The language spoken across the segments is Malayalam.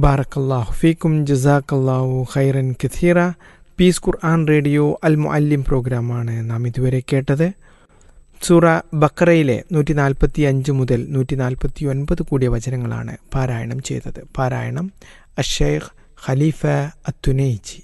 ബാറക്കല്ലാഹു ഫീക്കും ജസാക്കല്ലാഹു ഖൈറൻ കഥീറ പീസ് ഖുർആൻ റേഡിയോ അൽ മുഅല്ലിം പ്രോഗ്രാമാണ് നാം ഇതുവരെ കേട്ടത് സൂറ ബക്കറയിലെ നൂറ്റി നാൽപ്പത്തി അഞ്ച് മുതൽ നൂറ്റി നാൽപ്പത്തി ഒൻപത് കൂടിയ വചനങ്ങളാണ് പാരായണം ചെയ്തത് പാരായണം അഷേഖ് ഖലീഫ അത്തുനൈജി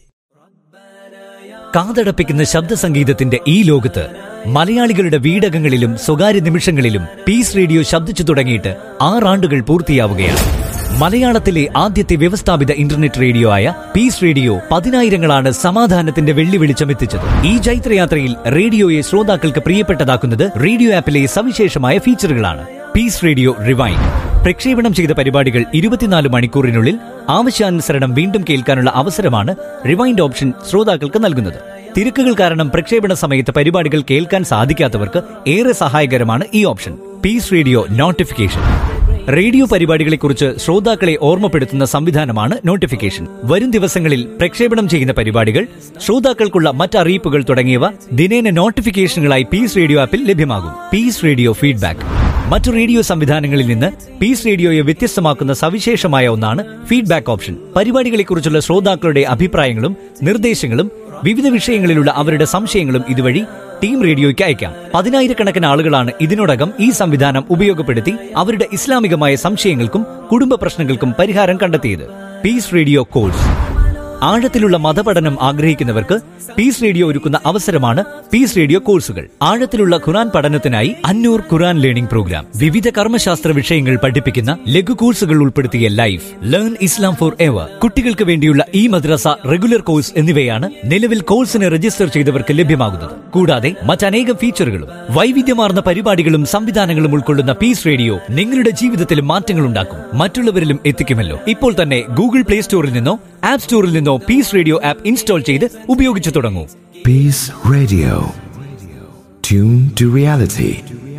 കാതടപ്പിക്കുന്ന ശബ്ദ സംഗീതത്തിന്റെ ഈ ലോകത്ത് മലയാളികളുടെ വീടകങ്ങളിലും സ്വകാര്യ നിമിഷങ്ങളിലും പീസ് റേഡിയോ ശബ്ദിച്ചു തുടങ്ങിയിട്ട് ആറാണ്ടുകൾ പൂർത്തിയാവുകയാണ് മലയാളത്തിലെ ആദ്യത്തെ വ്യവസ്ഥാപിത ഇന്റർനെറ്റ് റേഡിയോ ആയ പീസ് റേഡിയോ പതിനായിരങ്ങളാണ് സമാധാനത്തിന്റെ വെള്ളി വെളിച്ചമെത്തിച്ചത് ഈ ജൈത്രയാത്രയിൽ റേഡിയോയെ ശ്രോതാക്കൾക്ക് പ്രിയപ്പെട്ടതാക്കുന്നത് റേഡിയോ ആപ്പിലെ സവിശേഷമായ ഫീച്ചറുകളാണ് പീസ് റേഡിയോ റിവൈൻ പ്രക്ഷേപണം ചെയ്ത പരിപാടികൾ ഇരുപത്തിനാല് മണിക്കൂറിനുള്ളിൽ ആവശ്യാനുസരണം വീണ്ടും കേൾക്കാനുള്ള അവസരമാണ് റിവൈൻഡ് ഓപ്ഷൻ ശ്രോതാക്കൾക്ക് നൽകുന്നത് തിരക്കുകൾ കാരണം പ്രക്ഷേപണ സമയത്ത് പരിപാടികൾ കേൾക്കാൻ സാധിക്കാത്തവർക്ക് ഏറെ സഹായകരമാണ് ഈ option peace radio notification radio പരിപാടികളെക്കുറിച്ച് ശ്രോതാക്കളെ ഓർമ്മപ്പെടുത്തുന്ന സംവിധാനമാണ് നോട്ടിഫിക്കേഷൻ വരും ദിവസങ്ങളിൽ പ്രക്ഷേപണം ചെയ്യുന്ന പരിപാടികൾ ശ്രോതാക്കൾക്കുള്ള മറ്ററിയിപ്പുകൾ തുടങ്ങിയവ ദിനേന നോട്ടിഫിക്കേഷനുകളായി പീസ് റേഡിയോ ആപ്പിൽ ലഭ്യമാകും പീസ് റേഡിയോ ഫീഡ്ബാക്ക് മറ്റു റേഡിയോ സംവിധാനങ്ങളിൽ നിന്ന് പീസ് റേഡിയോയെ വ്യത്യസ്തമാക്കുന്ന സവിശേഷമായ ഒന്നാണ് ഫീഡ്ബാക്ക് ഓപ്ഷൻ പരിപാടികളെക്കുറിച്ചുള്ള ശ്രോതാക്കളുടെ അഭിപ്രായങ്ങളും നിർദ്ദേശങ്ങളും വിവിധ വിഷയങ്ങളിലുള്ള അവരുടെ സംശയങ്ങളും ഇതുവഴി ടീം റേഡിയോയ്ക്ക് അയക്കാം പതിനായിരക്കണക്കിന് ആളുകളാണ് ഇതിനോടകം ഈ സംവിധാനം ഉപയോഗപ്പെടുത്തി അവരുടെ ഇസ്ലാമികമായ സംശയങ്ങൾക്കും കുടുംബ പ്രശ്നങ്ങൾക്കും പരിഹാരം കണ്ടെത്തിയത് പീസ് റേഡിയോ കോഴ്സ് ആഴത്തിലുള്ള മതപഠനം ആഗ്രഹിക്കുന്നവർക്ക് പീസ് റേഡിയോ ഒരുക്കുന്ന അവസരമാണ് പീസ് റേഡിയോ കോഴ്സുകൾ ആഴത്തിലുള്ള ഖുറാൻ പഠനത്തിനായി അന്നൂർ ഖുറാൻ ലേണിംഗ് പ്രോഗ്രാം വിവിധ കർമ്മശാസ്ത്ര വിഷയങ്ങൾ പഠിപ്പിക്കുന്ന ലഘു കോഴ്സുകൾ ഉൾപ്പെടുത്തിയ life learn Islam for ever കുട്ടികൾക്ക് വേണ്ടിയുള്ള ഈ മദ്രസ റെഗുലർ കോഴ്സ് എന്നിവയാണ് നിലവിൽ കോഴ്സിന് രജിസ്റ്റർ ചെയ്തവർക്ക് ലഭ്യമാകുന്നത് കൂടാതെ മറ്റനേകം ഫീച്ചറുകളും വൈവിധ്യമാർന്ന പരിപാടികളും സംവിധാനങ്ങളും ഉൾക്കൊള്ളുന്ന പീസ് റേഡിയോ നിങ്ങളുടെ ജീവിതത്തിൽ മാറ്റങ്ങൾ ഉണ്ടാക്കും മറ്റുള്ളവരിലും എത്തിക്കുമല്ലോ ഇപ്പോൾ തന്നെ ഗൂഗിൾ പ്ലേ സ്റ്റോറിൽ നിന്നോ ആപ്പ് സ്റ്റോറിൽ നിന്നോ പീസ് റേഡിയോ ആപ്പ് ഇൻസ്റ്റാൾ ചെയ്ത് ഉപയോഗിച്ചു തുടങ്ങൂ Peace Radio. Tune to reality.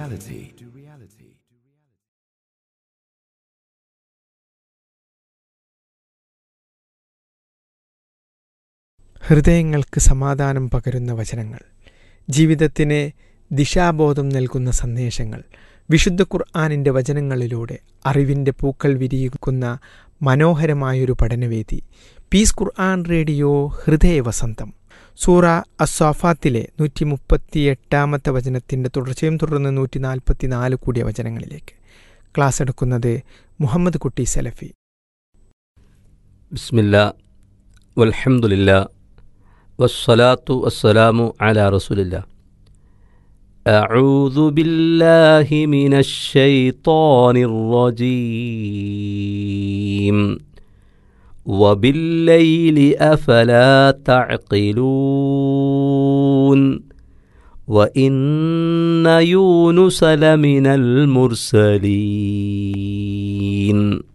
ഹൃദയങ്ങൾക്ക് സമാധാനം പകരുന്ന വചനങ്ങൾ ജീവിതത്തിന് ദിശാബോധം നൽകുന്ന സന്ദേശങ്ങൾ വിശുദ്ധ ഖുർആാനിൻ്റെ വചനങ്ങളിലൂടെ അറിവിൻ്റെ പൂക്കൾ വിരിയിക്കുന്ന മനോഹരമായൊരു പഠനവേദി പീസ് ഖുർആൻ റേഡിയോ ഹൃദയവസന്തം സൂറ അസ്വാഫാത്തിലെ നൂറ്റി മുപ്പത്തി എട്ടാമത്തെ വചനത്തിൻ്റെ തുടർച്ചയും തുടർന്ന് നൂറ്റി നാൽപ്പത്തി നാല് കൂടിയ വചനങ്ങളിലേക്ക് ക്ലാസ് എടുക്കുന്നത് മുഹമ്മദ് കുട്ടി സലഫി ബിസ്മില്ല വൽഹംദുലില്ല വസ്സലാത്തു വസ്സലാമു അലാ റസൂലില്ല أعوذ بالله من الشيطان الرجيم وبالليل أفلا تعقلون وإن يونس لمن المرسلين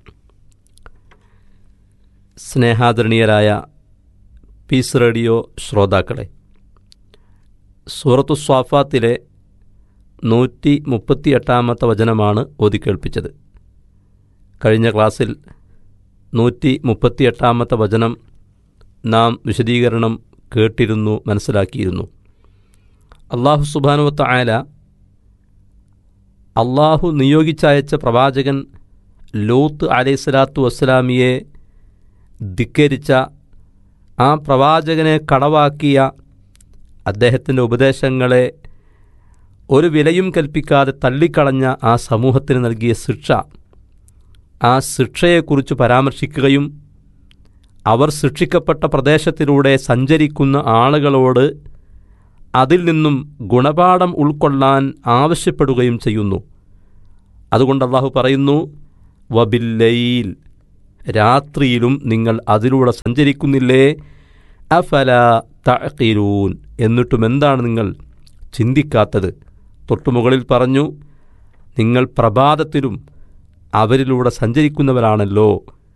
സ്നേഹാദരണീയരായ പീസ് റേഡിയോ ശ്രോതാക്കളെ സൂറത്തു സ്വാഫാത്തിലെ നൂറ്റി മുപ്പത്തി എട്ടാമത്തെ വചനമാണ് ഓതിക്കേൾപ്പിച്ചത് കഴിഞ്ഞ ക്ലാസ്സിൽ നൂറ്റി മുപ്പത്തി എട്ടാമത്തെ വചനം നാം വിശദീകരണം കേട്ടിരുന്നു മനസ്സിലാക്കിയിരുന്നു അള്ളാഹു സുബാനുവത്ത ആയ അള്ളാഹു നിയോഗിച്ചയച്ച പ്രവാചകൻ ലോത്ത് അലൈഹിസ്സലാത്തു വസ്സലാമിയെ ധിക്കരിച്ച ആ പ്രവാചകനെ കടവാക്കിയ അദ്ദേഹത്തിൻ്റെ ഉപദേശങ്ങളെ ഒരു വിലയും കൽപ്പിക്കാതെ തള്ളിക്കളഞ്ഞ ആ സമൂഹത്തിന് നൽകിയ ശിക്ഷ ആ ശിക്ഷയെക്കുറിച്ച് പരാമർശിക്കുകയും അവർ ശിക്ഷിക്കപ്പെട്ട പ്രദേശത്തിലൂടെ സഞ്ചരിക്കുന്ന ആളുകളോട് അതിൽ നിന്നും ഗുണപാഠം ഉൾക്കൊള്ളാൻ ആവശ്യപ്പെടുകയും ചെയ്യുന്നു അതുകൊണ്ട് അള്ളാഹു പറയുന്നു വബില്ലയിൽ രാത്രിയിലും നിങ്ങൾ അതിലൂടെ സഞ്ചരിക്കുന്നില്ലേ അഫല തഅഖിലൂൻ എന്നിട്ടും എന്താണ് നിങ്ങൾ ചിന്തിക്കാത്തത് തൊട്ടുമുകളിൽ പറഞ്ഞു നിങ്ങൾ പ്രഭാതത്തിലും അവരിലൂടെ സഞ്ചരിക്കുന്നവരാണല്ലോ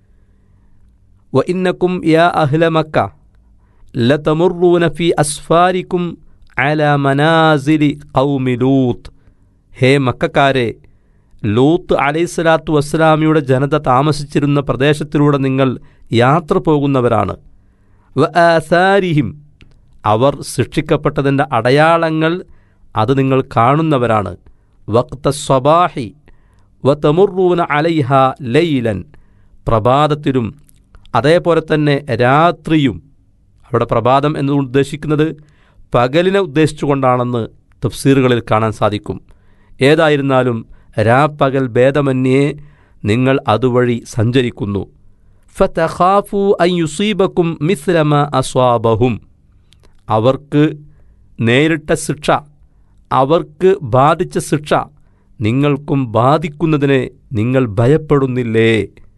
വ ഇന്നക്കും യാ അഹ്ല മക്ക ലതമുറൂന ഫി അസ്ഫാരിക്കും അല മനാസിലി ഖൗമി ലൂത്ത് ഹേ മക്കാരെ ലൂത്ത് അലൈഹിസ്സലാത്തു വസ്സലാമിയുടെ ജനത താമസിച്ചിരുന്ന പ്രദേശത്തിലൂടെ നിങ്ങൾ യാത്ര പോകുന്നവരാണ് വ ആസാരിഹിം അവർ ശിക്ഷിക്കപ്പെട്ടതിൻ്റെ അടയാളങ്ങൾ അത് നിങ്ങൾ കാണുന്നവരാണ് വക്ത സ്വബാഹി വ തമുറൂന അലൈഹ ലൈലൻ പ്രഭാതത്തിലും അതേപോലെ തന്നെ രാത്രിയും അവിടെ പ്രഭാതം എന്ന് ഉദ്ദേശിക്കുന്നത് പകലിനെ ഉദ്ദേശിച്ചുകൊണ്ടാണെന്ന് തഫ്സീറുകളിൽ കാണാൻ സാധിക്കും ഏതായിരുന്നാലും രാപ്പകൽ ഭേദമന്യേ നിങ്ങൾ അതുവഴി സഞ്ചരിക്കുന്നു ഫതഖാഫു അൻ യുസീബക്കും മിസ്ലമ അസ്വാബഹും അവർക്ക് നേരിട്ട ശിക്ഷ അവർക്ക് ബാധിച്ച ശിക്ഷ നിങ്ങൾക്കും ബാധിക്കുന്നതിനെ നിങ്ങൾ ഭയപ്പെടുന്നില്ലേ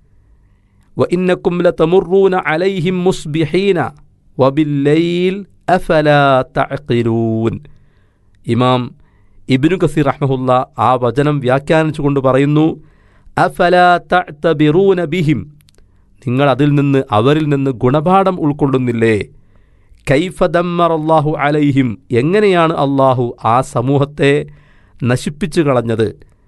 വ ഇന്നക്കും ലതമുറൂന അലൈഹിം മുസ്ബിഹീന വബില്ലൈൽ അഫലാ തഅഖിലൂൻ ഇമാം ഇബ്നു കസീർ റഹ്മഹുല്ല ആ വചനം വ്യാഖ്യാനിച്ചുകൊണ്ട് പറയുന്നു അഫലാ തഅ്തബിറൂന ബിഹിം നിങ്ങൾ അതിൽ നിന്ന് അവരിൽ നിന്ന് ഗുണപാഠം ഉൾക്കൊള്ളുന്നില്ലേ കൈഫദമ്മർ അള്ളാഹു അലൈഹിം എങ്ങനെയാണ് അള്ളാഹു ആ സമൂഹത്തെ നശിപ്പിച്ചു കളഞ്ഞത്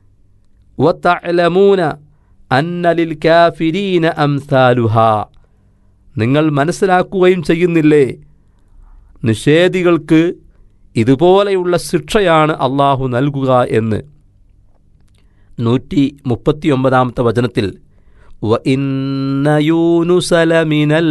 വത്തഅലമൂന അന്നലിൽ കാഫിരീന അംസാലുഹ നിങ്ങൾ മനസ്സിലാക്കുകയും ചെയ്യുന്നില്ലേ നിഷേധികൾക്ക് ഇതുപോലെയുള്ള ശിക്ഷയാണ് അള്ളാഹു നൽകുക എന്ന് നൂറ്റി മുപ്പത്തിയൊമ്പതാമത്തെ വചനത്തിൽ വ ഇന്ന യൂനുസലമിനൽ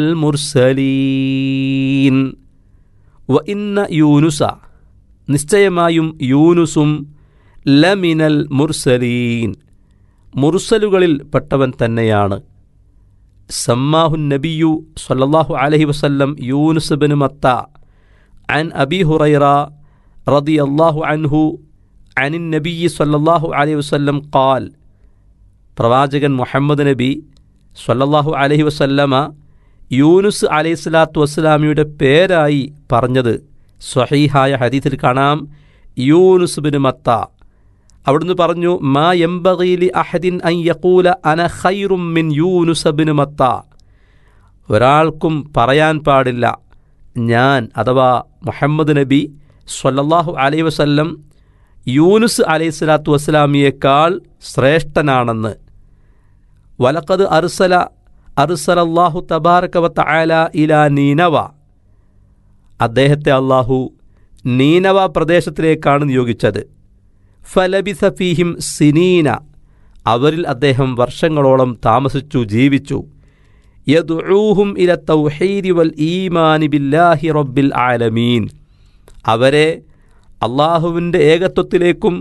മുർസലീൻ വ ഇന്ന യൂനുസ നിശ്ചയമായും യൂനുസും ലമിനൽ മുർസലീൻ മുർസലുകളിൽ പെട്ടവൻ തന്നെയാണ് സമ്മാഹുൻ നബിയു സല്ലല്ലാഹു അലൈഹി വസല്ലം യൂനുസ് ബിൻ മത്ത عن أبي هريرة رضي الله عنه عن النبي صلى الله عليه وسلم قال പ്രവാചകൻ മുഹമ്മദ് നബി സല്ലല്ലാഹു അലൈഹി വസല്ലമ യൂനുസ് അലൈഹി സ്വലാത്തു വസ്സലാമിയുടെ പേരായി പറഞ്ഞത് സ്വഹീഹായ ഹദീസിൽ കാണാം യൂനുസ് ബിൻ മത്ത അവിടുന്ന് പറഞ്ഞു മാ എംബഗീലി അഹദിൻ അൻ യഖൂല അന ഖൈറും മിൻ യൂനുസ് ബിൻ മത്ത ഒരാൾക്കും പറയാൻ പാടില്ല ഞാൻ അഥവാ മുഹമ്മദ് നബി സ്വല്ലല്ലാഹു അലൈഹി വസല്ലം യൂനുസ് അലൈഹി സ്വലാത്തു വസ്സലാമിയേക്കാൾ ശ്രേഷ്ഠനാണെന്ന് വലക്കത് അർസല അർസലല്ലാഹു തബാറക വ തആല ഇലാ നീനവ അദ്ദേഹത്തെ അള്ളാഹു നീനവ പ്രദേശത്തിലേക്കാണ് നിയോഗിച്ചത് ഫലബിസ ഫീഹിം സിനീന അവരിൽ അദ്ദേഹം വർഷങ്ങളോളം താമസിച്ചു ജീവിച്ചു യദുഊഹും ഇല തൗഹീദി വൽ ഈമാനി ബില്ലാഹി റബ്ബിൽ ആലമീൻ അവരെ അള്ളാഹുവിൻ്റെ ഏകത്വത്തിലേക്കും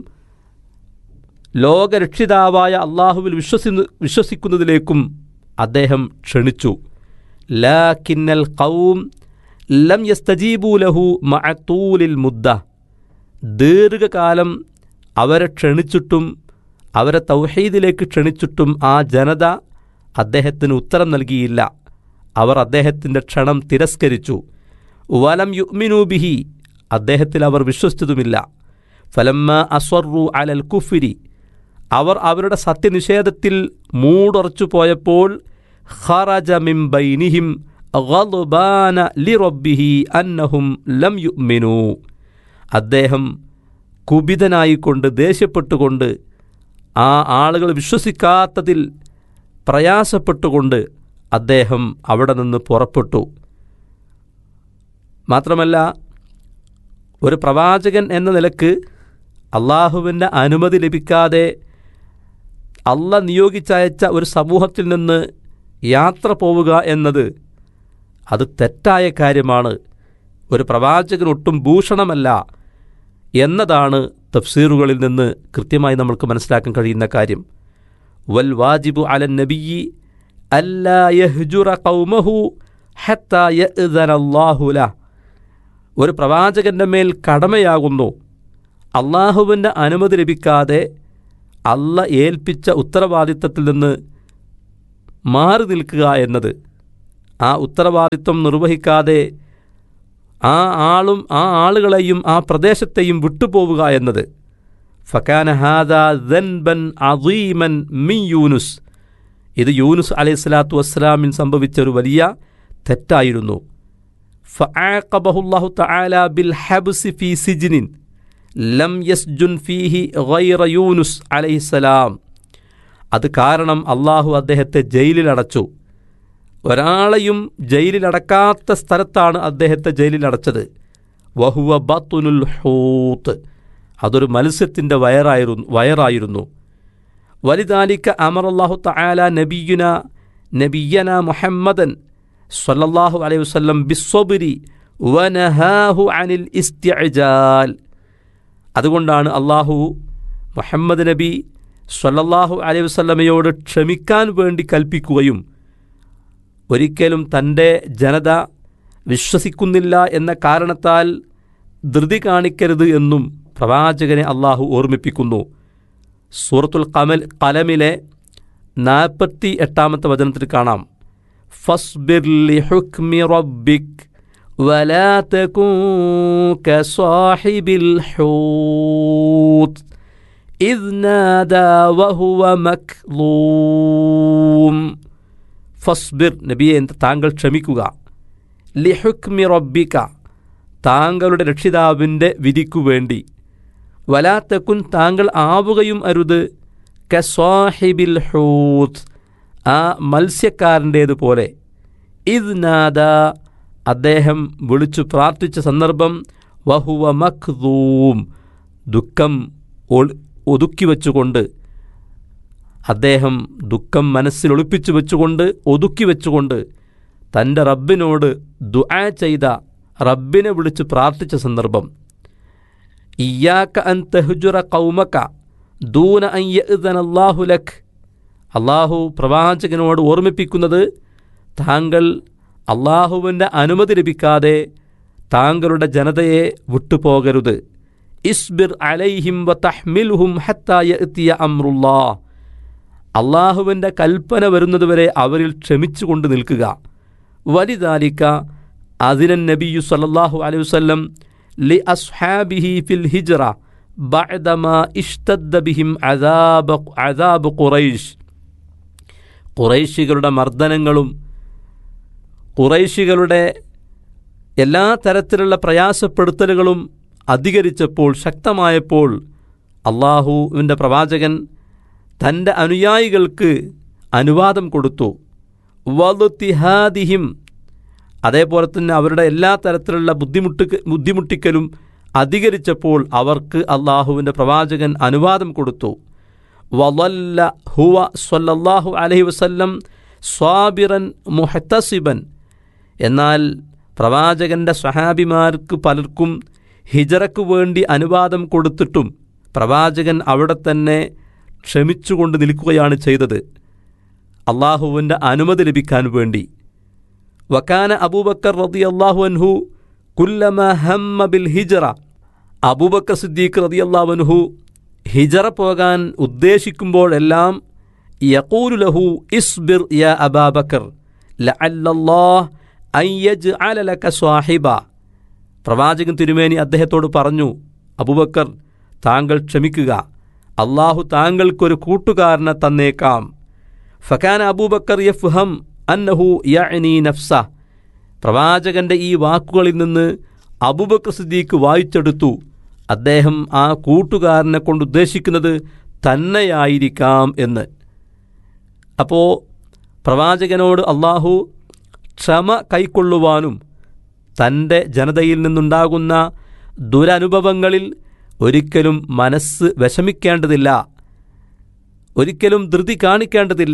ലോകരക്ഷിതാവായ അള്ളാഹുവിൽ വിശ്വസി വിശ്വസിക്കുന്നതിലേക്കും അദ്ദേഹം ക്ഷണിച്ചു ലാ കിന്നൽ കൗം ലം യസ്തജീബൂലഹു മഅത്തൂലിൽ മുദ്ദ ദീർഘകാലം അവരെ ക്ഷണിച്ചിട്ടും അവരെ തൗഹീദിലേക്ക് ക്ഷണിച്ചിട്ടും ആ ജനത അദ്ദേഹത്തിന് ഉത്തരം നൽകിയില്ല അവർ അദ്ദേഹത്തിൻ്റെ ക്ഷണം തിരസ്കരിച്ചു വലം യുഗ്മിനൂബിഹി അദ്ദേഹത്തിൽ അവർ വിശ്വസിച്ചതുമില്ല ഫലമ്മ അസ്വറു അലൽ കുഫിരി അവർ അവരുടെ സത്യനിഷേധത്തിൽ മൂടുറച്ചു പോയപ്പോൾ ഖറജ മിം ബൈനിഹിം ഗളുബാന ലിറബ്ബിഹി അന്നഹും ലം യുഗ്മിനു അദ്ദേഹം കുപിതനായിക്കൊണ്ട് ദേഷ്യപ്പെട്ടുകൊണ്ട് ആ ആളുകൾ വിശ്വസിക്കാത്തതിൽ പ്രയാസപ്പെട്ടുകൊണ്ട് അദ്ദേഹം അവിടെ നിന്ന് പുറപ്പെട്ടു മാത്രമല്ല ഒരു പ്രവാചകൻ എന്ന നിലക്ക് അള്ളാഹുവിൻ്റെ അനുമതി ലഭിക്കാതെ അല്ല നിയോഗിച്ചയച്ച ഒരു സമൂഹത്തിൽ നിന്ന് യാത്ര പോവുക എന്നത് അത് തെറ്റായ കാര്യമാണ് ഒരു പ്രവാചകനൊട്ടും ഭൂഷണമല്ല എന്നതാണ് തഫ്സീറുകളിൽ നിന്ന് കൃത്യമായി നമ്മൾക്ക് മനസ്സിലാക്കാൻ കഴിയുന്ന കാര്യം വൽ വാജിബു അലൻ നബിയി അല്ലാ യഹ്ജുറ ഖൗമഹു ഹത്താ യഅ്ദന അല്ലാഹു ലഹ് ഒരു പ്രവാചകന്റെ മേൽ കടമയാകുന്നു അള്ളാഹുവിൻ്റെ അനുമതി ലഭിക്കാതെ അല്ല ഏൽപ്പിച്ച ഉത്തരവാദിത്തത്തിൽ നിന്ന് മാറി നിൽക്കുക എന്നത് ആ ഉത്തരവാദിത്വം നിർവഹിക്കാതെ ആ ആളും ആ ആളുകളെയും ആ പ്രദേശത്തെയും വിട്ടുപോവുക എന്നത് ഫക്കാന ഹാദ ദൻബൻ അദീമൻ മി യൂനുസ് ഇത് യൂനുസ് അലൈഹി സ്വലാത്തു വസ്സലാമിൽ സംഭവിച്ച ഒരു വലിയ തെറ്റായിരുന്നു ഫആഖബഹുല്ലാഹു തആല ബിൽ ഹബ്സ് ഫീ സിജ്നിൻ ലം യസ്ജുൻ ഫീഹി ഗൈറ യൂനുസ് അലൈഹിസ്സലാം അത് കാരണം അള്ളാഹു അദ്ദേഹത്തെ ജയിലിലടച്ചു ഒരാളെയും ജയിലിലടക്കാത്ത സ്ഥലത്താണ് അദ്ദേഹത്തെ ജയിലിലടച്ചത് വഹുവ ബത്തുനുൽ ഹൂത്ത് അതൊരു മത്സ്യത്തിൻ്റെ വയറായിരുന്നു വയറായിരുന്നു വലിതാലിക്ക അമർ അള്ളാഹു തആല നബിയുന നബിയന മുഹമ്മദൻ സ്വല്ലല്ലാഹു അലൈഹി വസല്ലം ബിസ്വബിരി വനഹാഹു അനിൽ ഇസ്തിഅജാൽ അതുകൊണ്ടാണ് അള്ളാഹു മുഹമ്മദ് നബി സ്വല്ലല്ലാഹു അലൈഹി വസല്ലമയോട് ക്ഷമിക്കാൻ വേണ്ടി കൽപ്പിക്കുകയും ഒരിക്കലും തൻ്റെ ജനത വിശ്വസിക്കുന്നില്ല എന്ന കാരണത്താൽ ധൃതി കാണിക്കരുത് എന്നും പ്രവാചകനെ അള്ളാഹു ഓർമ്മിപ്പിക്കുന്നു സൂറത്തുൽ കമൽ കലമിലെ നാൽപ്പത്തി എട്ടാമത്തെ വചനത്തിൽ കാണാം ഫസ്ബിർ ലിഹുക്മി റബ്ബിക് ولا تكن كصاحب الحوت إذ نادى وهو مكظوم ഫസ്ബിർ നബിയെ എന്ത് താങ്കൾ ക്ഷമിക്കുക ലിഹുക്മി റബ്ബിക താങ്കളുടെ രക്ഷിതാവിൻ്റെ വിധിക്കു വേണ്ടി വലാത്തക്കുൻ താങ്കൾ ആവുകയും അരുത് കസ്വാഹിബിൽ ഹൂത്ത് ആ മത്സ്യക്കാരൻ്റേതുപോലെ ഇത് നാദ അദ്ദേഹം വിളിച്ചു പ്രാർത്ഥിച്ച സന്ദർഭം വഹുവ മഖ്ദൂം ദുഃഖം ഒൾ- ഒതുക്കി വച്ചുകൊണ്ട് അദ്ദേഹം ദുഃഖം മനസ്സിൽ ഒളിപ്പിച്ചു വെച്ചുകൊണ്ട് ഒതുക്കി വെച്ചുകൊണ്ട് തൻ്റെ റബ്ബിനോട് ദുആ ചെയ്ത റബ്ബിനെ വിളിച്ച് പ്രാർത്ഥിച്ച സന്ദർഭം ഇയ്യാക്ക അൻ തെഹുജുറ കൗമക്ക ദൂന അൻ യഅ്ദനല്ലാഹു ലക് അള്ളാഹു പ്രവാചകനോട് ഓർമ്മിപ്പിക്കുന്നത് താങ്കൾ അള്ളാഹുവിൻ്റെ അനുമതി ലഭിക്കാതെ താങ്കളുടെ ജനതയെ വിട്ടുപോകരുത് ഇസ്ബിർ അലൈഹിം വ തഹ്മിൽഹും ഹത്താ യഅ്തിയ അമ്രുല്ലാഹ് അള്ളാഹുവിൻ്റെ കൽപ്പന വരുന്നതുവരെ അവരിൽ ക്ഷമിച്ചുകൊണ്ട് നിൽക്കുക വലിദാലിക്ക അതിനൻ നബിയു സല്ലല്ലാഹു അലൈഹി വസല്ലം ലി അസ്ഹാബിഹി ഫിൽ ഹിജ്റ ബഅദമാ ഇഷ്തദ്ദ ബിഹിം അദാബ അദാബ് ഖുറൈശ് ഖുറൈശികളുടെ മർദ്ദനങ്ങളും ഖുറൈശികളുടെ എല്ലാ തരത്തിലുള്ള പ്രയാസപ്പെടുത്തലുകളും അധികരിച്ചപ്പോൾ ശക്തമായപ്പോൾ അള്ളാഹുവിൻ്റെ പ്രവാചകൻ തൻ്റെ അനുയായികൾക്ക് അനുവാദം കൊടുത്തു വലുത്തിഹാദിഹിം അതേപോലെ തന്നെ അവരുടെ എല്ലാ തരത്തിലുള്ള ബുദ്ധിമുട്ട് ബുദ്ധിമുട്ടിക്കലും അധികരിച്ചപ്പോൾ അവർക്ക് അള്ളാഹുവിൻ്റെ പ്രവാചകൻ അനുവാദം കൊടുത്തു വലല്ല ഹുവ സ്വല്ലല്ലാഹു അലൈഹി വസല്ലം സ്വാബിറൻ മുഹത്തസിബൻ എന്നാൽ പ്രവാചകൻ്റെ സ്വഹാബിമാർക്ക് പലർക്കും ഹിജറയ്ക്കു വേണ്ടി അനുവാദം കൊടുത്തിട്ടും പ്രവാചകൻ അവിടെ തന്നെ ക്ഷമിച്ചുകൊണ്ട് നിൽക്കുകയാണ് ചെയ്തത് അള്ളാഹുവിൻ്റെ അനുമതി ലഭിക്കാൻ വേണ്ടി വക്കാന അബൂബക്കർ റതി അള്ളാഹു അൻഹു കുല്ലമ ഹമ്മ ബിൽ ഹിജറ അബൂബക്കർ സിദ്ദീഖ് റതി അൻഹു ഹിജറ പോകാൻ ഉദ്ദേശിക്കുമ്പോഴെല്ലാം യഖൂലു ലഹു ഇസ്ബിർ യ അബാബക്കർ ലഅല്ലല്ലാഹ് അൻ യജ്അല ലക സ്വാഹിബ പ്രവാചകൻ തിരുമേനി അദ്ദേഹത്തോട് പറഞ്ഞു അബൂബക്കർ താങ്കൾ ക്ഷമിക്കുക അള്ളാഹു താങ്കൾക്കൊരു കൂട്ടുകാരനെ തന്നേക്കാം ഫക്കാന അബൂബക്കർ യഫ്ഹം അന്നഹു യഅനി നഫ്സ പ്രവാചകന്റെ ഈ വാക്കുകളിൽ നിന്ന് അബൂബക്കർ സിദ്ദീഖ് വായിച്ചെടുത്തു അദ്ദേഹം ആ കൂട്ടുകാരനെ കൊണ്ട് ഉദ്ദേശിക്കുന്നത് തന്നെയായിരിക്കാം എന്ന് അപ്പോൾ പ്രവാചകനോട് അള്ളാഹു ക്ഷമ കൈക്കൊള്ളുവാനും തൻ്റെ ജനതയിൽ നിന്നുണ്ടാകുന്ന ദുരനുഭവങ്ങളിൽ ഒരിക്കലും മനസ്സ് വിഷമിക്കേണ്ടതില്ല ഒരിക്കലും ധൃതി കാണിക്കേണ്ടതില്ല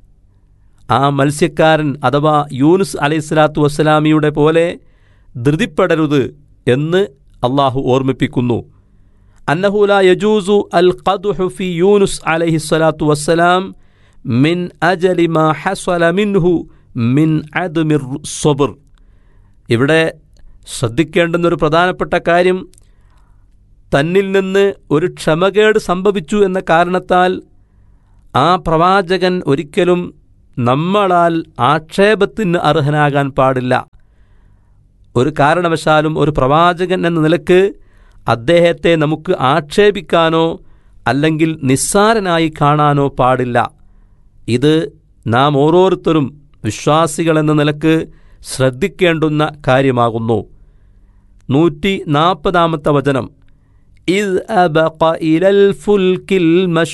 ആ മത്സ്യക്കാരൻ അഥവാ യൂനുസ് അലൈഹിസ്ലാത്തു വസ്സലാമിയുടെ പോലെ ധൃതിപ്പെടരുത് എന്ന് അള്ളാഹു ഓർമ്മിപ്പിക്കുന്നു അന്നഹുല യജൂസു അൽ ഖദ്ഹു ഫി യൂനുസ് അലൈഹിസ്സലാത്തു വസ്സലാം മിൻ അജലി മാ ഹസ്വല മിൻഹു മിൻ അദ്മിർ സബർ ഇവിടെ ശ്രദ്ധിക്കേണ്ടുന്നൊരു പ്രധാനപ്പെട്ട കാര്യം തന്നിൽ നിന്ന് ഒരു ക്ഷമകേട് സംഭവിച്ചു എന്ന കാരണത്താൽ ആ പ്രവാചകൻ ഒരിക്കലും നമ്മളാൽ ആക്ഷേപത്തിന് അർഹനാകാൻ പാടില്ല ഒരു കാരണവശാലും ഒരു പ്രവാചകൻ എന്ന നിലക്ക് അദ്ദേഹത്തെ നമുക്ക് ആക്ഷേപിക്കാനോ അല്ലെങ്കിൽ നിസ്സാരനായി കാണാനോ പാടില്ല ഇത് നാം ഓരോരുത്തരും വിശ്വാസികളെന്ന നിലക്ക് ശ്രദ്ധിക്കേണ്ടുന്ന കാര്യമാകുന്നു നൂറ്റി നാൽപ്പതാമത്തെ വചനം ഇദ് അബഖ ഇലൽ ഫുൽക്കിൽ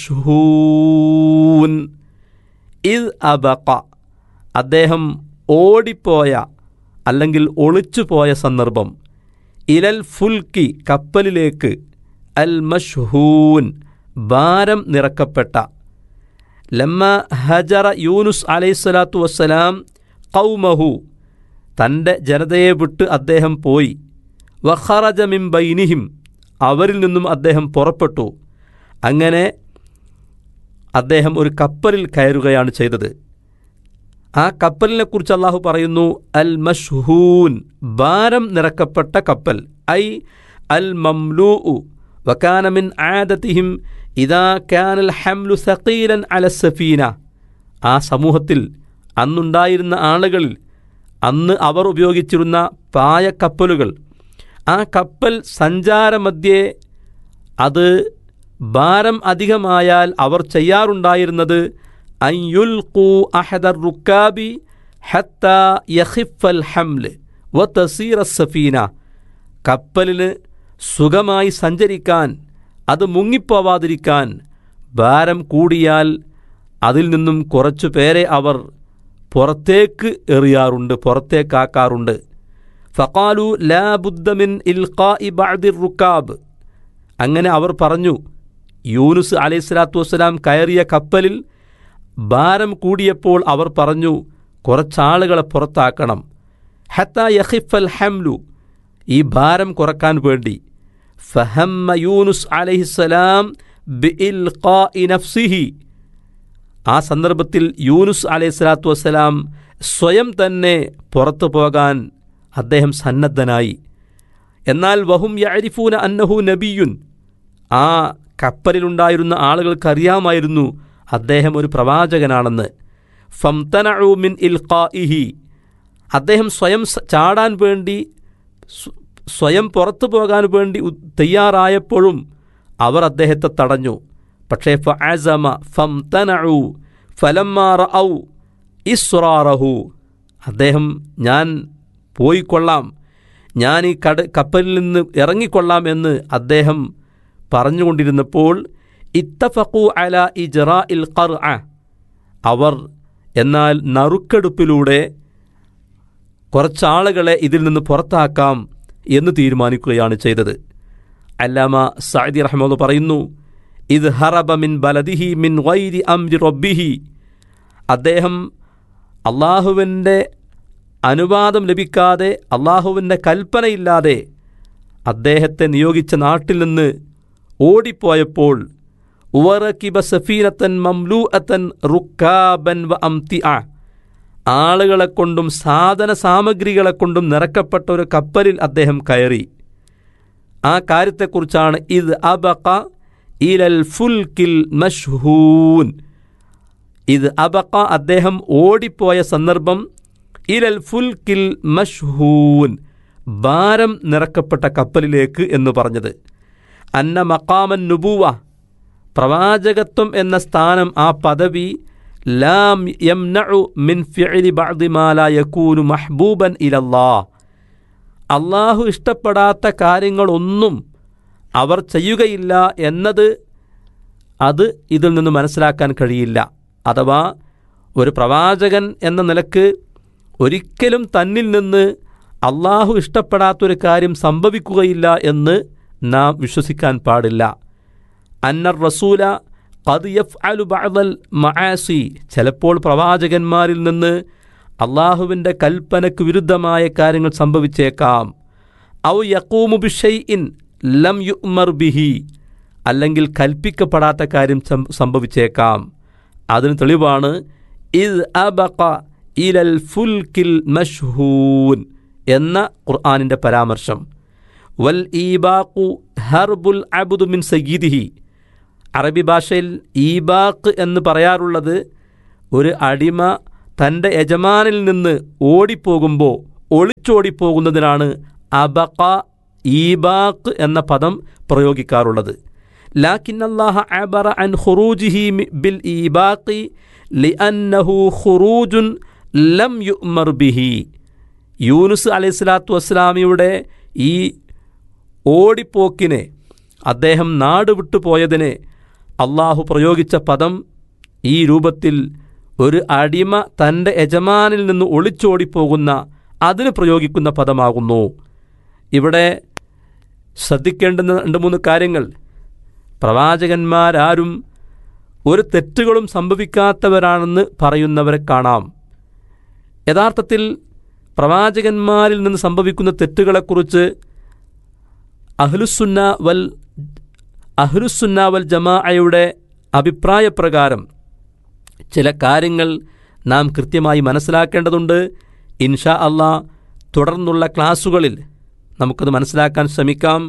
മഷ്ഹൂൻ ഇദ് അബഖ അദ്ദേഹം ഓടിപ്പോയ അല്ലെങ്കിൽ ഒളിച്ചുപോയ സന്ദർഭം ഇലൽ ഫുൽക്കി കപ്പലിലേക്ക് അൽ മഷ്ഹൂൻ ഭാരം നിറക്കപ്പെട്ട ലമ്മ ഹജറ യൂനുസ് അലൈഹിസ്സലാത്തു വസ്സലാം കൗമഹു തൻ്റെ ജനതയെ വിട്ട് അദ്ദേഹം പോയി വഖറജ മിൻ ബൈനിഹിം അവരിൽ നിന്നും അദ്ദേഹം പുറപ്പെട്ടു അങ്ങനെ അദ്ദേഹം ഒരു കപ്പലിൽ കയറുകയാണ് ചെയ്തത് ആ കപ്പലിനെ കുറിച്ച് അള്ളാഹു പറയുന്നു അൽ മഷ്ഹൂൻ ഭാരം നിറക്കപ്പെട്ട കപ്പൽ ഐ അൽ മംലൂ വക്കാനമിൻ ആദത്തിഹിം ഇതാ കാനൽ ഹംലു സഖീലൻ അല സഫീന ആ സമൂഹത്തിൽ അന്നുണ്ടായിരുന്ന ആളുകളിൽ അന്ന് അവർ ഉപയോഗിച്ചിരുന്ന പായക്കപ്പലുകൾ ആ കപ്പൽ സഞ്ചാരമധ്യേ അത് ഭാരം അധികമായാൽ അവർ ചെയ്യാറുണ്ടായിരുന്നത് അയ്യുൽഖു അഹദർ റുക്കാബി ഹത്ത യഹിഫൽ ഹംല് വ തസീറ സഫീന കപ്പലിന് സുഖമായി സഞ്ചരിക്കാൻ അത് മുങ്ങിപ്പോവാതിരിക്കാൻ ഭാരം കൂടിയാൽ അതിൽ നിന്നും കുറച്ചു പേരെ അവർ പുറത്തേക്ക് എറിയാറുണ്ട് പുറത്തേക്കാക്കാറുണ്ട് ഫക്കാലു ലാ ബുദ്ധമിൻ ഇൽഖാ ഇബാദിർ റുക്കാബ് അങ്ങനെ അവർ പറഞ്ഞു യൂനുസ് അലൈഹി സ്വലാത്തു വസ്സലാം കയറിയ കപ്പലിൽ ഭാരം കൂടിയപ്പോൾ അവർ പറഞ്ഞു കുറച്ചാളുകളെ പുറത്താക്കണം ഹത്ത യഹിഫൽ ഹംലു ഈ ഭാരം കുറക്കാൻ വേണ്ടി ഫഹമ്മ യൂനുസ് അലൈഹിസ്സലാം ബിഇൽഖാഇ നഫ്സിഹി ആ സന്ദർഭത്തിൽ യൂനുസ് അലൈഹി സ്വലാത്തു വസ്സലാം സ്വയം തന്നെ പുറത്തു പോകാൻ അദ്ദേഹം സന്നദ്ധനായി എന്നാൽ വഹും യഅരിഫൂന അന്നഹു നബിയുൻ ആ കപ്പലിലുണ്ടായിരുന്ന ആളുകൾക്കറിയാമായിരുന്നു അദ്ദേഹം ഒരു പ്രവാചകനാണെന്ന് ഫംതനഉ മിൻ ഇൽഖാഇഹി അദ്ദേഹം സ്വയം സ- ചാടാൻ വേണ്ടി സ്വ- സ്വയം പുറത്തു പോകാൻ വേണ്ടി ഉ- തയ്യാറായപ്പോഴും അവർ അദ്ദേഹത്തെ തടഞ്ഞു പക്ഷേ ഫഅസമ ഫംതനഉ ഫലമ്മാ റഔ ഇസ്റാറഹു അദ്ദേഹം ഞാൻ പോയിക്കൊള്ളാം ഞാൻ ഈ കട കപ്പലിൽ നിന്ന് ഇറങ്ങിക്കൊള്ളാം എന്ന് അദ്ദേഹം പറഞ്ഞുകൊണ്ടിരുന്നപ്പോൾ ഇത്തഫഖു അല ഇജ്റാ ഇൽ ഖർ അവർ എന്നാൽ നറുക്കെടുപ്പിലൂടെ കുറച്ചാളുകളെ ഇതിൽ നിന്ന് പുറത്താക്കാം എന്ന് തീരുമാനിക്കുകയാണ് ചെയ്തത് അല്ലാമ സഅദി റഹ്മദ് പറയുന്നു ഇത് ഹറബ മിൻ ബലദിഹി മിൻ വൈരി അംരി റബ്ബിഹി അദ്ദേഹം അള്ളാഹുവിൻ്റെ അനുവാദം ലഭിക്കാതെ അള്ളാഹുവിൻ്റെ കൽപ്പനയില്ലാതെ അദ്ദേഹത്തെ നിയോഗിച്ച നാട്ടിൽ നിന്ന് ഓടിപ്പോയപ്പോൾ ഉവറക്കിബ സഫീനത്തൻ മംലൂ അത്തൻ റുക്കാബൻ വ അംതി ആളുകളെ കൊണ്ടും സാധന സാമഗ്രികളെ കൊണ്ടും നിറക്കപ്പെട്ട ഒരു കപ്പലിൽ അദ്ദേഹം കയറി ആ കാര്യത്തെക്കുറിച്ചാണ് ഇത് അബക ഇലൽ ഫുൽക്കിൽ മഷ്ഹൂൻ ഇത് അബക്ക അദ്ദേഹം ഓടിപ്പോയ സന്ദർഭം ഇലൽ ഫുൽക്കിൽ മഷ്ഹൂൻ ഭാരം നിറക്കപ്പെട്ട കപ്പലിലേക്ക് എന്ന് പറഞ്ഞത് അന്ന മക്കാമൻ നുബൂവ പ്രവാചകത്വം എന്ന സ്ഥാനം ആ പദവി ലാം യംനഉ മിൻ ഫിഅലി ബഅദി മാ ലാ യകൂനു മഹ്ബൂബൻ ഇലല്ലാഹ് അള്ളാഹു ഇഷ്ടപ്പെടാത്ത കാര്യങ്ങളൊന്നും അവർ ചെയ്യുകയില്ല എന്നത് അത് ഇതിൽ നിന്ന് മനസ്സിലാക്കാൻ കഴിയില്ല അഥവാ ഒരു പ്രവാചകൻ എന്ന നിലക്ക് ഒരിക്കലും തന്നിൽ നിന്ന് അള്ളാഹു ഇഷ്ടപ്പെടാത്തൊരു കാര്യം സംഭവിക്കുകയില്ല എന്ന് നാം വിശ്വസിക്കാൻ പാടില്ല അന്നർ റസൂല ഖദ് യഫ്അലു ബഅദൽ മആസി ചിലപ്പോൾ പ്രവാചകന്മാരിൽ നിന്ന് അള്ളാഹുവിൻ്റെ കൽപ്പനയ്ക്ക് വിരുദ്ധമായ കാര്യങ്ങൾ സംഭവിച്ചേക്കാം ഔ യക്കൂമു ബിഷൈഇൻ ലം യുഅ്മർ ബിഹി അല്ലെങ്കിൽ കൽപ്പിക്കപ്പെടാത്ത കാര്യം സം- സംഭവിച്ചേക്കാം അതിന് തെളിവാണ് ഇത് അബഖ ഇലൽ ഫുൽക്കിൽ മഷ്ഹൂൻ എന്ന ഖുർആാനിൻ്റെ പരാമർശം വൽ ഈബാഖു ഹർബുൽ അബുദു മിൻ സയ്യിദിഹി അറബി ഭാഷയിൽ ഈബാക്ക് എന്ന് പറയാറുള്ളത് ഒരു അടിമ തൻ്റെ യജമാനിൽ നിന്ന് ഓടിപ്പോകുമ്പോൾ ഒളിച്ചോടിപ്പോകുന്നതിനാണ് അബക്ക ഈബാക്ക് എന്ന പദം പ്രയോഗിക്കാറുള്ളത് ലാക്കിൻ അല്ലാഹ അബറ അൻ ഖുറൂജിഹി മി- ബിൽ ഈബാഖി ലിഅന്നഹു ഖുറൂജുൻ ലം യുഅ്മർ ബിഹി യൂനുസ് അലൈഹി സ്വലാത്തു വസ്സലാമിയുടെ ഈ ഓടിപ്പോക്കിനെ അദ്ദേഹം നാട് വിട്ടുപോയതിനെ അള്ളാഹു പ്രയോഗിച്ച പദം ഈ രൂപത്തിൽ ഒരു അടിമ തൻ്റെ യജമാനിൽ നിന്ന് ഒളിച്ചോടിപ്പോകുന്ന അതിന് പ്രയോഗിക്കുന്ന പദമാകുന്നു ഇവിടെ ശ്രദ്ധിക്കേണ്ടുന്ന രണ്ട് മൂന്ന് കാര്യങ്ങൾ പ്രവാചകന്മാരാരും ഒരു തെറ്റുകളും സംഭവിക്കാത്തവരാണെന്ന് പറയുന്നവരെ കാണാം യഥാർത്ഥത്തിൽ പ്രവാചകന്മാരിൽ നിന്ന് സംഭവിക്കുന്ന തെറ്റുകളെക്കുറിച്ച് അഹ്ലുസുന്ന വൽ അഹ്ലുസുന്ന വൽ ജമാഅയുടെ അഭിപ്രായപ്രകാരം ചില കാര്യങ്ങൾ നാം കൃത്യമായി മനസ്സിലാക്കേണ്ടതുണ്ട് ഇൻഷാ അള്ളാ തുടർന്നുള്ള ക്ലാസ്സുകളിൽ നമുക്കത് മനസ്സിലാക്കാൻ ശ്രമിക്കാം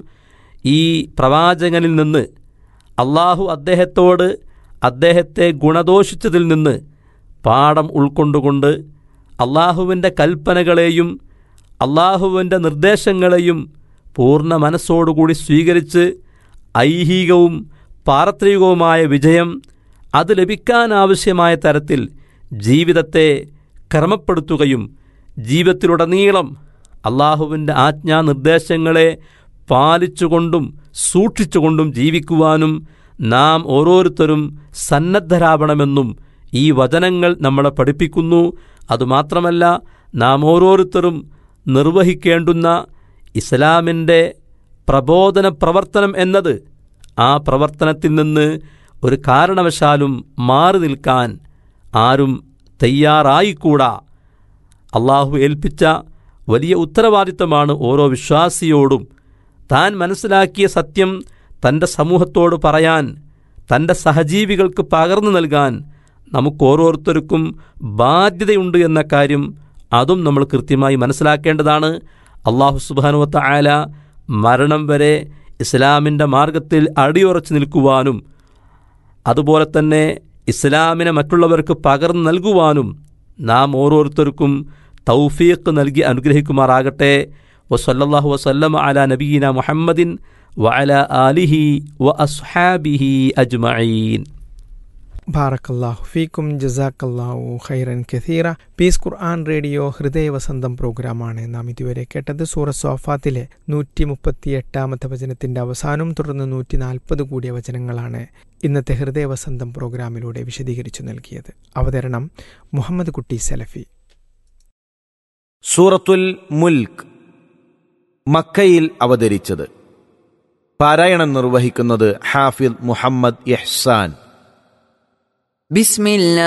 ഈ പ്രവാചകനിൽ നിന്ന് അള്ളാഹു അദ്ദേഹത്തോട് അദ്ദേഹത്തെ ഗുണദോഷിച്ചതിൽ നിന്ന് പാഠം ഉൾക്കൊണ്ടുകൊണ്ട് അള്ളാഹുവിൻ്റെ കൽപ്പനകളെയും അള്ളാഹുവിൻ്റെ നിർദ്ദേശങ്ങളെയും പൂർണ്ണ മനസ്സോടുകൂടി സ്വീകരിച്ച് ഐഹികവും പാരത്രികവുമായ വിജയം അത് ലഭിക്കാനാവശ്യമായ തരത്തിൽ ജീവിതത്തെ ക്രമപ്പെടുത്തുകയും ജീവിതത്തിലുടനീളം അള്ളാഹുവിൻ്റെ ആജ്ഞാനിർദ്ദേശങ്ങളെ പാലിച്ചുകൊണ്ടും സൂക്ഷിച്ചുകൊണ്ടും ജീവിക്കുവാനും നാം ഓരോരുത്തരും സന്നദ്ധരാവണമെന്നും ഈ വചനങ്ങൾ നമ്മളെ പഠിപ്പിക്കുന്നു അതുമാത്രമല്ല നാം ഓരോരുത്തരും നിർവഹിക്കേണ്ടുന്ന ഇസ്ലാമിൻ്റെ പ്രബോധന പ്രവർത്തനം എന്നത് ആ പ്രവർത്തനത്തിൽ നിന്ന് ഒരു കാരണവശാലും മാറി നിൽക്കാൻ ആരും തയ്യാറായിക്കൂടാ അള്ളാഹു ഏൽപ്പിച്ച വലിയ ഉത്തരവാദിത്തമാണ് ഓരോ വിശ്വാസിയോടും താൻ മനസ്സിലാക്കിയ സത്യം തൻ്റെ സമൂഹത്തോട് പറയാൻ തൻ്റെ സഹജീവികൾക്ക് പകർന്നു നൽകാൻ നമുക്ക് ഓരോരുത്തർക്കും ബാധ്യതയുണ്ട് എന്ന കാര്യം അതും നമ്മൾ കൃത്യമായി മനസ്സിലാക്കേണ്ടതാണ് അള്ളാഹു സുബാനുവത്ത ആല മരണം വരെ ഇസ്ലാമിൻ്റെ മാർഗത്തിൽ അടിയുറച്ചു നിൽക്കുവാനും അതുപോലെ തന്നെ ഇസ്ലാമിനെ മറ്റുള്ളവർക്ക് പകർന്നു നൽകുവാനും നാം ഓരോരുത്തർക്കും തൗഫീഖ് നൽകി അനുഗ്രഹിക്കുമാറാകട്ടെ വസല്ലല്ലാഹു വസല്ലമ അല നബീന മുഹമ്മദിൻ വഅല ആലിഹി വ അസ്ഹാബിഹി അജ്മഈൻ ബാറക്കല്ലാഹു ഫീക്കും ജസാക്കല്ലാഹു ഖൈറൻ കഥീറ പീസ് ഖുർആൻ റേഡിയോ ഹൃദയവസന്തം പ്രോഗ്രാമാണ് നാം ഇതുവരെ കേട്ടത് സൂറ സോഫാത്തിലെ നൂറ്റി മുപ്പത്തി എട്ടാമത്തെ വചനത്തിന്റെ അവസാനവും തുടർന്ന് നൂറ്റി നാൽപ്പത് കൂടിയ വചനങ്ങളാണ് ഇന്നത്തെ ഹൃദയവസന്തം പ്രോഗ്രാമിലൂടെ വിശദീകരിച്ചു നൽകിയത് അവതരണം മുഹമ്മദ് കുട്ടി സലഫി സൂറത്തുൽ മുൽക്ക് മക്കയിൽ അവതരിച്ചത് പാരായണം നിർവഹിക്കുന്നത് ഹാഫിദ് മുഹമ്മദ് ഇഹ്സാൻ بسم الله